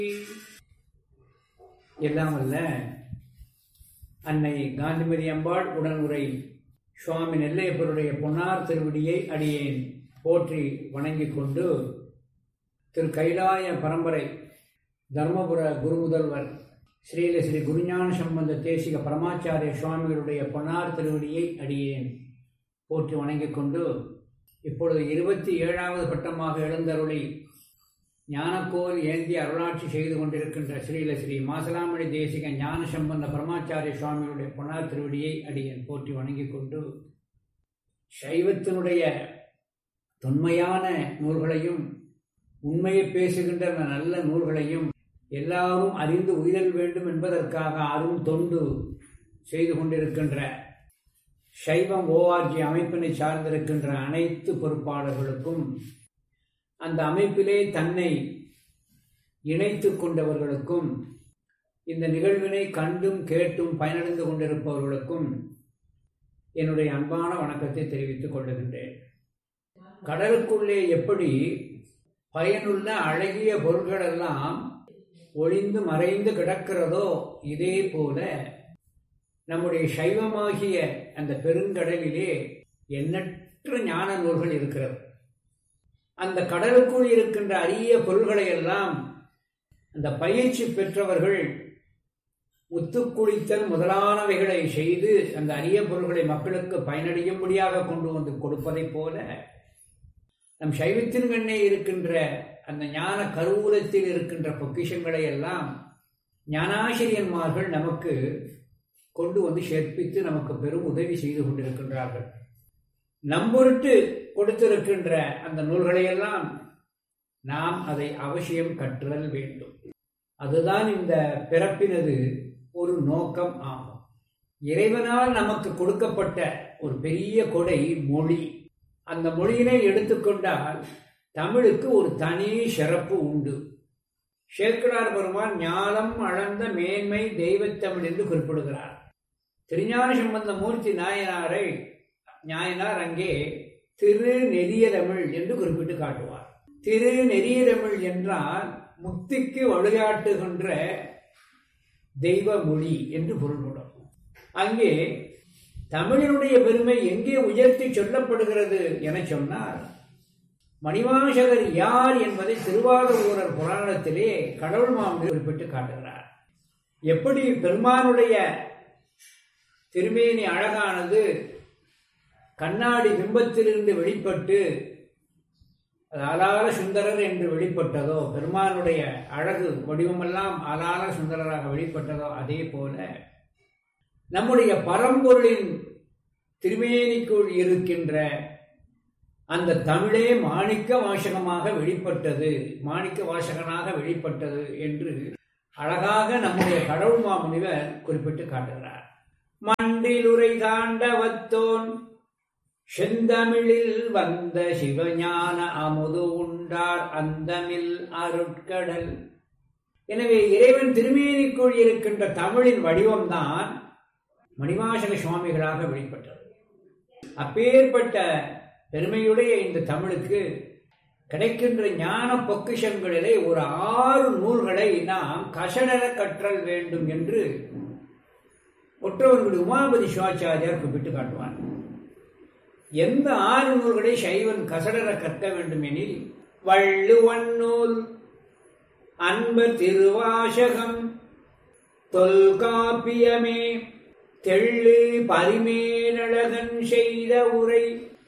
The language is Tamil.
எல்லாம் அல்ல அன்னை காந்திமதி அம்பாள் உடனுரை சுவாமி நெல்லையப்பருடைய பொன்னார் திருவடியை அடியேன் போற்றி வணங்கிக் கொண்டு திரு கைலாய பரம்பரை தர்மபுர குருமுதல்வர் ஸ்ரீல ஸ்ரீ குருஞான சம்பந்த தேசிக பரமாச்சாரிய சுவாமிகளுடைய பொன்னார் திருவடியை அடியேன் போற்றி வணங்கிக் கொண்டு இப்பொழுது இருபத்தி ஏழாவது பட்டமாக எழுந்தருளி ஞானக்கோல் ஏந்தி அருளாட்சி செய்து கொண்டிருக்கின்ற ஸ்ரீல ஸ்ரீ மாசலாமணி தேசிக ஞான சம்பந்த பரமாச்சாரிய சுவாமிகளுடைய பொன்னார் திருவடியை அடியேன் போற்றி வணங்கிக் கொண்டு சைவத்தினுடைய தொன்மையான நூல்களையும் உண்மையை பேசுகின்ற அந்த நல்ல நூல்களையும் எல்லாரும் அறிந்து உயிரல் வேண்டும் என்பதற்காக அரும் தொண்டு செய்து கொண்டிருக்கின்ற சைவம் ஓஆர்ஜி அமைப்பினை சார்ந்திருக்கின்ற அனைத்து பொறுப்பாளர்களுக்கும் அந்த அமைப்பிலே தன்னை இணைத்துக் கொண்டவர்களுக்கும் இந்த நிகழ்வினை கண்டும் கேட்டும் பயனடைந்து கொண்டிருப்பவர்களுக்கும் என்னுடைய அன்பான வணக்கத்தை தெரிவித்துக் கொள்ளுகின்றேன் கடலுக்குள்ளே எப்படி பயனுள்ள அழகிய பொருள்கள் எல்லாம் ஒளிந்து மறைந்து கிடக்கிறதோ இதே போல நம்முடைய சைவமாகிய அந்த பெருங்கடலிலே எண்ணற்ற ஞான நூல்கள் இருக்கிறது அந்த கடலுக்குள் இருக்கின்ற அரிய பொருள்களை எல்லாம் அந்த பயிற்சி பெற்றவர்கள் முத்துக்குளித்தல் முதலானவைகளை செய்து அந்த அரிய பொருள்களை மக்களுக்கு பயனடையும்படியாக கொண்டு வந்து கொடுப்பதைப் போல நம் சைவத்தின் கண்ணே இருக்கின்ற அந்த ஞான கருவூலத்தில் இருக்கின்ற பொக்கிஷங்களை எல்லாம் ஞானாசிரியன்மார்கள் நமக்கு கொண்டு வந்து சேர்ப்பித்து நமக்கு பெரும் உதவி செய்து கொண்டிருக்கின்றார்கள் நம்பொருட்டு கொடுத்திருக்கின்ற அந்த நூல்களையெல்லாம் நாம் அதை அவசியம் கற்றல் வேண்டும் அதுதான் இந்த பிறப்பினது ஒரு நோக்கம் ஆகும் இறைவனால் நமக்கு கொடுக்கப்பட்ட ஒரு பெரிய கொடை மொழி அந்த மொழியினை எடுத்துக்கொண்டால் தமிழுக்கு ஒரு தனி சிறப்பு உண்டு சேக்கடார் பெருமான் ஞானம் அளந்த மேன்மை தெய்வத்தமிழ் என்று குறிப்பிடுகிறார் திருஞான சம்பந்த மூர்த்தி நாயனாரை நாயனார் அங்கே திரு நெறியதமிழ் என்று குறிப்பிட்டு காட்டுவார் திரு நெறியதமிழ் என்றால் முக்திக்கு வழிகாட்டுகின்ற தெய்வ மொழி என்று பொருள்படும் அங்கே தமிழினுடைய பெருமை எங்கே உயர்த்தி சொல்லப்படுகிறது என சொன்னால் மணிவாசகர் யார் என்பதை திருவாரூரர் புராணத்திலே கடவுள் மாமி குறிப்பிட்டு காட்டுகிறார் எப்படி பெருமானுடைய திருமேனி அழகானது கண்ணாடி பிம்பத்திலிருந்து வெளிப்பட்டு அது அலால சுந்தரர் என்று வெளிப்பட்டதோ பெருமானுடைய அழகு வடிவமெல்லாம் அலால சுந்தரராக வெளிப்பட்டதோ அதே போல நம்முடைய பரம்பொருளின் திருமேனிக்குள் இருக்கின்ற அந்த தமிழே மாணிக்க வாசகமாக வெளிப்பட்டது மாணிக்க வாசகனாக வெளிப்பட்டது என்று அழகாக நம்முடைய கடவுள் மாமுனிவர் குறிப்பிட்டு காட்டுகிறார் மண்டிலுரை தாண்டவத்தோன் செந்தமிழில் வந்த சிவஞான அமுது உண்டார் அந்தமில் அருட்கடல் எனவே இறைவன் திருமேனிக்குள் இருக்கின்ற தமிழின் வடிவம்தான் மணிவாசக சுவாமிகளாக வெளிப்பட்டது அப்பேற்பட்ட பெருமையுடைய இந்த தமிழுக்கு கிடைக்கின்ற ஞான பொக்கிஷங்களிலே ஒரு ஆறு நூல்களை நாம் கசடர கற்றல் வேண்டும் என்று ஒற்றவர்களுடைய உமாபதி சிவாச்சாரியார் குறிப்பிட்டு காட்டுவார் எந்த ஆறு நூல்களை சைவன் கசடர கற்க வேண்டும் எனில் வள்ளுவன் நூல் அன்ப திருவாசகம் தொல்காப்பியமே தெள்ளு பரிமேலழகன் செய்த உரை